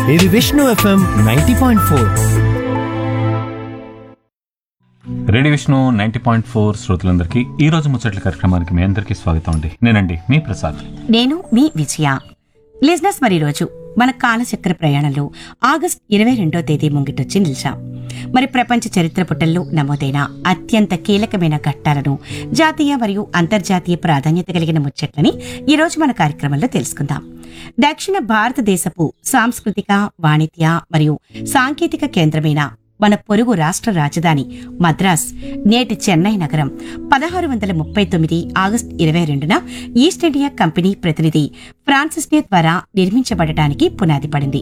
ఇది Vishnu FM ninety point four radio Vishnu ninety point four శ్రోతలందరికీ ఈ రోజు ముచ్చట్ల కార్యక్రమానికి మీ అందరికీ స్వాగతం అండి నేనండి మీ ప్రసాద్ నేను మీ విజయ లిజినెస్ మరి రోజు మన కాలచక్ర ప్రయాణంలో ఆగస్ట్ ఇరవై రెండో తేదీ ముంగిటొచ్చి నిలిచాం మరి ప్రపంచ చరిత్ర పుటల్లో నమోదైన అత్యంత కీలకమైన ఘట్టాలను జాతీయ మరియు అంతర్జాతీయ ప్రాధాన్యత కలిగిన ముచ్చట్లని ఈ రోజు మన కార్యక్రమంలో తెలుసుకుందాం దక్షిణ భారతదేశపు సాంస్కృతిక వాణిజ్య మరియు సాంకేతిక కేంద్రమైన మన పొరుగు రాష్ట్ర రాజధాని మద్రాస్ నేటి చెన్నై నగరం పదహారు వందల ముప్పై తొమ్మిది ఆగస్టు ఇరవై రెండున ఈస్ట్ ఇండియా కంపెనీ ప్రతినిధి ఫ్రాన్సిస్ డే ద్వారా నిర్మించబడటానికి పునాది పడింది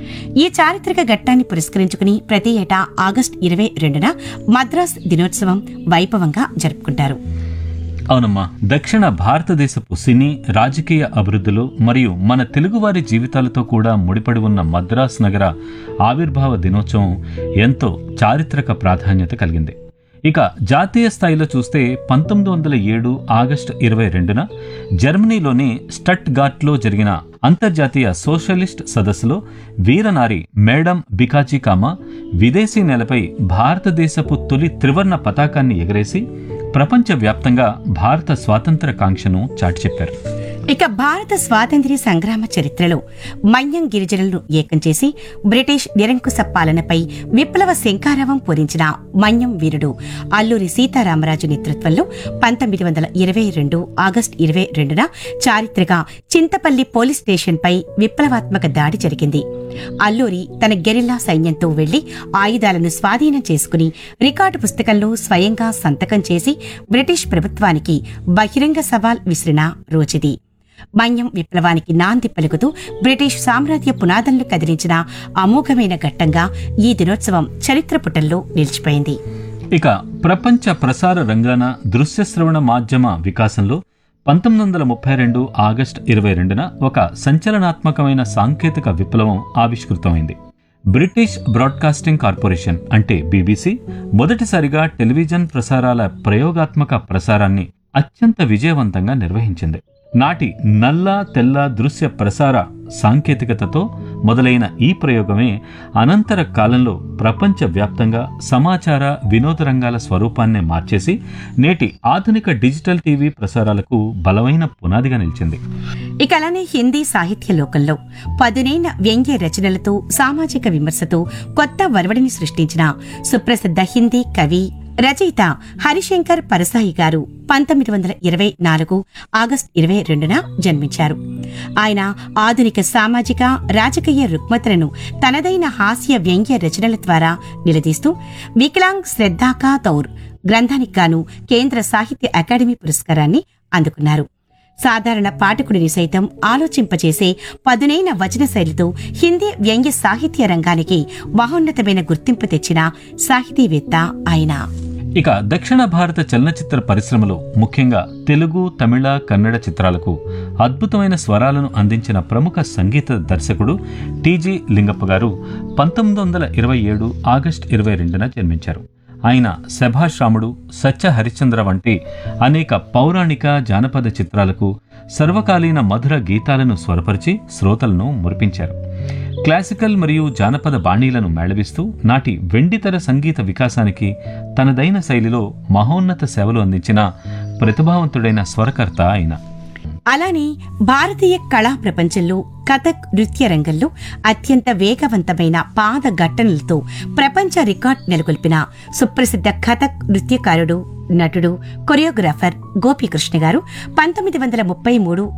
ఈ చారిత్రక ఘట్టాన్ని పురస్కరించుకుని ప్రతి ఏటా ఆగస్టు ఇరవై రెండున మద్రాస్ దినోత్సవం వైభవంగా జరుపుకుంటారు అవునమ్మా దక్షిణ భారతదేశపు సినీ రాజకీయ అభివృద్ధిలో మరియు మన తెలుగువారి జీవితాలతో కూడా ముడిపడి ఉన్న మద్రాస్ నగర ఆవిర్భావ దినోత్సవం ఎంతో చారిత్రక ప్రాధాన్యత కలిగింది ఇక జాతీయ స్థాయిలో చూస్తే పంతొమ్మిది వందల ఏడు ఆగస్టు ఇరవై రెండున జర్మనీలోని స్టట్ గాట్లో జరిగిన అంతర్జాతీయ సోషలిస్ట్ సదస్సులో వీరనారి మేడం బికాజీ కామా విదేశీ నేలపై భారతదేశపు తొలి త్రివర్ణ పతాకాన్ని ఎగరేసి ప్రపంచవ్యాప్తంగా భారత స్వాతంత్ర కాంక్షను చాటి చెప్పారు ఇక భారత స్వాతంత్ర్య సంగ్రామ చరిత్రలో మన్యం గిరిజనులను ఏకం చేసి బ్రిటిష్ నిరంకుశ పాలనపై విప్లవ శంకారావం పూరించిన మన్యం వీరుడు అల్లూరి సీతారామరాజు నేతృత్వంలో పంతొమ్మిది వందల ఇరవై రెండు ఆగస్టు ఇరవై రెండున చారిత్రక చింతపల్లి పోలీస్ స్టేషన్పై విప్లవాత్మక దాడి జరిగింది అల్లూరి తన గెరిల్లా సైన్యంతో వెళ్లి ఆయుధాలను స్వాధీనం చేసుకుని రికార్డు పుస్తకంలో స్వయంగా సంతకం చేసి బ్రిటిష్ ప్రభుత్వానికి బహిరంగ సవాల్ విసిరిన రోజుది మన్యం విప్లవానికి నాంది పలుకుతూ బ్రిటిష్ సామ్రాజ్య పునాదులను కదిలించిన అమోఘమైన ఘట్టంగా ఈ దినోత్సవం చరిత్ర పుటల్లో నిలిచిపోయింది ఇక ప్రపంచ ప్రసార రంగాన దృశ్య శ్రవణ మాధ్యమ వికాసంలో పంతొమ్మిది వందల ముప్పై రెండు ఆగస్టు ఇరవై రెండున ఒక సంచలనాత్మకమైన సాంకేతిక విప్లవం ఆవిష్కృతమైంది బ్రిటిష్ బ్రాడ్కాస్టింగ్ కార్పొరేషన్ అంటే బీబీసీ మొదటిసారిగా టెలివిజన్ ప్రసారాల ప్రయోగాత్మక ప్రసారాన్ని అత్యంత విజయవంతంగా నిర్వహించింది నాటి నల్ల తెల్ల దృశ్య ప్రసార సాంకేతికతతో మొదలైన ఈ ప్రయోగమే అనంతర కాలంలో ప్రపంచవ్యాప్తంగా సమాచార వినోద రంగాల స్వరూపాన్నే మార్చేసి నేటి ఆధునిక డిజిటల్ టీవీ ప్రసారాలకు బలమైన పునాదిగా నిలిచింది ఇక అలానే హిందీ సాహిత్య లోకంలో పదునైన వ్యంగ్య రచనలతో సామాజిక విమర్శతో కొత్త వరవడిని సృష్టించిన సుప్రసిద్ధ హిందీ కవి రచయిత హరిశంకర్ పరసాయి గారు పంతొమ్మిది వందల ఇరవై నాలుగు ఆగస్టు ఇరవై రెండున జన్మించారు ఆయన ఆధునిక సామాజిక రాజకీయ రుగ్మతలను తనదైన హాస్య వ్యంగ్య రచనల ద్వారా నిలదీస్తూ వికలాంగ్ శ్రద్ధాకా తౌర్ గ్రంథానికి గాను కేంద్ర సాహిత్య అకాడమీ పురస్కారాన్ని అందుకున్నారు సాధారణ పాఠకుడిని సైతం ఆలోచింపచేసే పదునైన వచన శైలితో హిందీ వ్యంగ్య సాహిత్య రంగానికి మహోన్నతమైన గుర్తింపు తెచ్చిన సాహితీవేత్త ఆయన ఇక దక్షిణ భారత చలనచిత్ర పరిశ్రమలో ముఖ్యంగా తెలుగు తమిళ కన్నడ చిత్రాలకు అద్భుతమైన స్వరాలను అందించిన ప్రముఖ సంగీత దర్శకుడు టీజీ లింగప్ప గారు పంతొమ్మిది వందల ఇరవై ఏడు ఆగస్టు ఇరవై రెండున జన్మించారు ఆయన శభాష్ రాముడు సత్య హరిశ్చంద్ర వంటి అనేక పౌరాణిక జానపద చిత్రాలకు సర్వకాలీన మధుర గీతాలను స్వరపరిచి శ్రోతలను మురిపించారు క్లాసికల్ మరియు జానపద బాణీలను మేళవిస్తూ నాటి వెండితెర సంగీత వికాసానికి తనదైన శైలిలో మహోన్నత సేవలు అందించిన ప్రతిభావంతుడైన స్వరకర్త ఆయన అలానే భారతీయ కళా ప్రపంచంలో కథక్ నృత్య రంగంలో అత్యంత వేగవంతమైన పాద ఘట్టనలతో ప్రపంచ రికార్డ్ నెలకొల్పిన సుప్రసిద్ధ కథక్ నృత్యకారుడు నటుడు కొరియోగ్రాఫర్ గోపీకృష్ణ గారు పంతొమ్మిది వందల ముప్పై మూడు